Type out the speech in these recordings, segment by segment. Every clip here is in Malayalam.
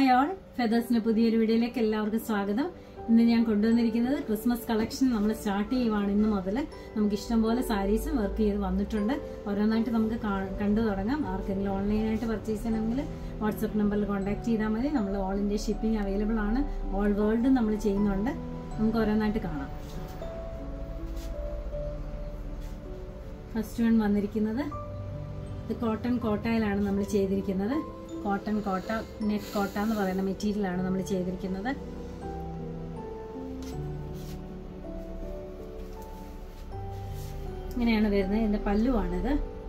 ഹായ് ഓൾ ഫെദേഴ്സിന്റെ പുതിയൊരു വീഡിയോയിലേക്ക് എല്ലാവർക്കും സ്വാഗതം ഇന്ന് ഞാൻ കൊണ്ടുവന്നിരിക്കുന്നത് ക്രിസ്മസ് കളക്ഷൻ നമ്മൾ സ്റ്റാർട്ട് ചെയ്യുവാണ് ഇന്ന് മുതൽ നമുക്ക് ഇഷ്ടംപോലെ സാരീസും വർക്ക് ചെയ്ത് വന്നിട്ടുണ്ട് ഓരോന്നായിട്ട് നമുക്ക് കാ- കണ്ടു തുടങ്ങാം ആർക്കെങ്കിലും ഓൺലൈനായിട്ട് പർച്ചേസ് ചെയ്യണമെങ്കിൽ വാട്സപ്പ് നമ്പറിൽ കോൺടാക്ട് ചെയ്താൽ മതി നമ്മൾ ഓൾ ഇന്ത്യ ഷിപ്പിംഗ് അവൈലബിൾ ആണ് ഓൾ വേൾഡും നമ്മൾ ചെയ്യുന്നുണ്ട് നമുക്ക് ഓരോന്നായിട്ട് കാണാം ഫസ്റ്റ് വൺ വന്നിരിക്കുന്നത് ഇത് കോട്ടൺ കോട്ടയിലാണ് നമ്മൾ ചെയ്തിരിക്കുന്നത് കോട്ടൺ കോട്ട നെറ്റ് കോട്ട എന്ന് പറയുന്ന മെറ്റീരിയലാണ് നമ്മൾ ചെയ്തിരിക്കുന്നത് ഇങ്ങനെയാണ് വരുന്നത് ഇതിന്റെ പല്ലുവാണിത്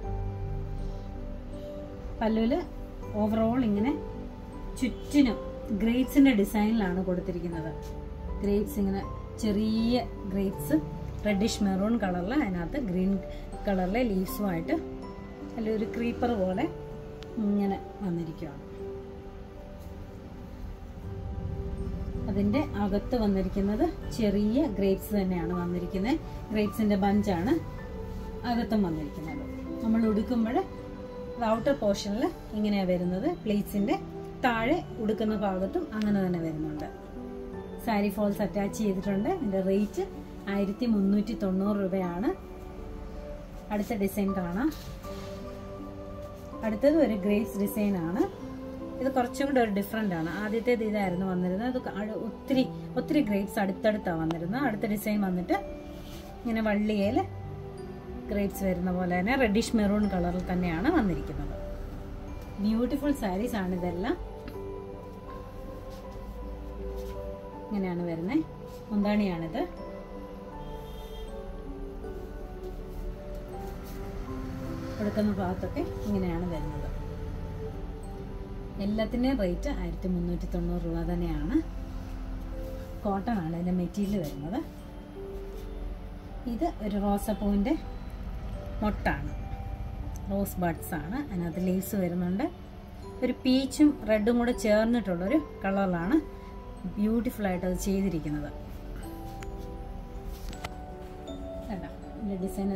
പല്ലുവില് ഓവറോൾ ഇങ്ങനെ ചുറ്റിനും ഗ്രേപ്സിന്റെ ഡിസൈനിലാണ് കൊടുത്തിരിക്കുന്നത് ഗ്രേപ്സ് ഇങ്ങനെ ചെറിയ ഗ്രേപ്സ് റെഡിഷ് മെറൂൺ കളറിൽ അതിനകത്ത് ഗ്രീൻ കളറിലെ ലീവ്സുമായിട്ട് അല്ല ഒരു ക്രീപ്പർ പോലെ ഇങ്ങനെ വന്നിരിക്കുകയാണ് അതിന്റെ അകത്ത് വന്നിരിക്കുന്നത് ചെറിയ ഗ്രേപ്സ് തന്നെയാണ് വന്നിരിക്കുന്നത് ഗ്രേപ്സിന്റെ ബഞ്ചാണ് അകത്തും വന്നിരിക്കുന്നത് നമ്മൾ ഉടുക്കുമ്പോൾ ഔട്ടർ പോർഷനിൽ ഇങ്ങനെയാണ് വരുന്നത് പ്ലേറ്റ്സിന്റെ താഴെ ഉടുക്കുന്ന ഭാഗത്തും അങ്ങനെ തന്നെ വരുന്നുണ്ട് സാരി ഫോൾസ് അറ്റാച്ച് ചെയ്തിട്ടുണ്ട് ഇതിന്റെ റേറ്റ് ആയിരത്തി മുന്നൂറ്റി തൊണ്ണൂറ് രൂപയാണ് അടുത്ത ഡിസൈൻ കാണാം അടുത്തത് ഒരു ഗ്രേസ് ഡിസൈൻ ആണ് ഇത് കുറച്ചും കൂടെ ഒരു ഡിഫറെൻ്റ് ആണ് ആദ്യത്തേത് ഇതായിരുന്നു വന്നിരുന്നത് അത് അട് ഒത്തിരി ഒത്തിരി ഗ്രേപ്സ് അടുത്തടുത്താണ് വന്നിരുന്നത് അടുത്ത ഡിസൈൻ വന്നിട്ട് ഇങ്ങനെ വള്ളിയേൽ ഗ്രേപ്സ് വരുന്ന പോലെ തന്നെ റെഡിഷ് മെറൂൺ കളറിൽ തന്നെയാണ് വന്നിരിക്കുന്നത് ബ്യൂട്ടിഫുൾ സാരീസ് ആണ് ഇതെല്ലാം ഇങ്ങനെയാണ് വരുന്നത് മുന്താണിയാണിത് കൊടുക്കുന്ന ഭാഗത്തൊക്കെ ഇങ്ങനെയാണ് വരുന്നത് എല്ലാത്തിൻ്റെയും റേറ്റ് ആയിരത്തി മുന്നൂറ്റി തൊണ്ണൂറ് രൂപ തന്നെയാണ് കോട്ടൺ ആണ് ഇതിൻ്റെ മെറ്റീരിയൽ വരുന്നത് ഇത് ഒരു റോസപ്പൂവിൻ്റെ മൊട്ടാണ് റോസ് ബഡ്സ് ആണ് അതിനകത്ത് ലീവ്സ് വരുന്നുണ്ട് ഒരു പീച്ചും റെഡും കൂടെ ചേർന്നിട്ടുള്ളൊരു കളറിലാണ് ബ്യൂട്ടിഫുൾ ആയിട്ട് അത് ചെയ്തിരിക്കുന്നത് കണ്ടോ ഇതിൻ്റെ ഡിസൈൻ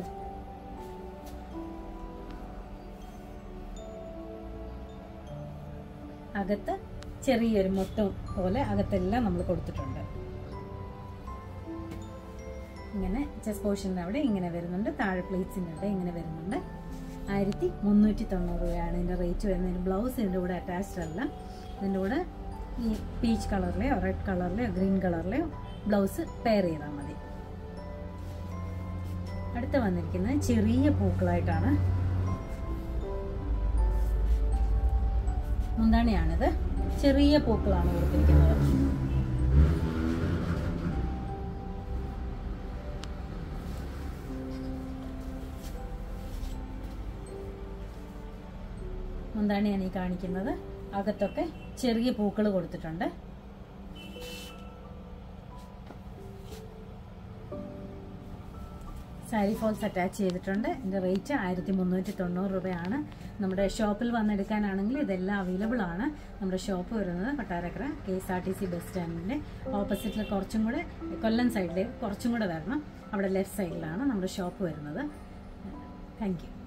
അകത്ത് ചെറിയൊരു മുട്ടം പോലെ അകത്തെല്ലാം നമ്മൾ കൊടുത്തിട്ടുണ്ട് ഇങ്ങനെ ചെസ് പോർഷൻ്റെ അവിടെ ഇങ്ങനെ വരുന്നുണ്ട് താഴെ പ്ലേറ്റ്സിൻ്റെ അവിടെ ഇങ്ങനെ വരുന്നുണ്ട് ആയിരത്തി മുന്നൂറ്റി തൊണ്ണൂറ് രൂപയാണ് ഇതിൻ്റെ റേറ്റ് വരുന്നത് ബ്ലൗസ് ഇതിൻ്റെ കൂടെ അറ്റാച്ച്ഡ് അല്ല ഇതിൻ്റെ കൂടെ ഈ പീച്ച് കളറിലെയോ റെഡ് കളറിലെയോ ഗ്രീൻ കളറിലെയോ ബ്ലൗസ് പെയർ ചെയ്താൽ മതി അടുത്ത വന്നിരിക്കുന്നത് ചെറിയ പൂക്കളായിട്ടാണ് മുന്താണിയാണിത് ചെറിയ പൂക്കളാണ് കൊടുത്തിരിക്കുന്നത് മുന്താണിയാണ് ഈ കാണിക്കുന്നത് അകത്തൊക്കെ ചെറിയ പൂക്കൾ കൊടുത്തിട്ടുണ്ട് സാരി ഫോൾസ് അറ്റാച്ച് ചെയ്തിട്ടുണ്ട് ഇതിൻ്റെ റേറ്റ് ആയിരത്തി മുന്നൂറ്റി തൊണ്ണൂറ് രൂപയാണ് നമ്മുടെ ഷോപ്പിൽ വന്നെടുക്കാനാണെങ്കിൽ ഇതെല്ലാം അവൈലബിൾ ആണ് നമ്മുടെ ഷോപ്പ് വരുന്നത് Kottarakkara K S R T C bus സ്റ്റാൻഡിൻ്റെ ഓപ്പോസിറ്റിൽ കുറച്ചും കൂടെ കൊല്ലം സൈഡിലേക്ക് കുറച്ചും കൂടെ വരണം അവിടെ ലെഫ്റ്റ് സൈഡിലാണ് നമ്മുടെ ഷോപ്പ് വരുന്നത് താങ്ക് യു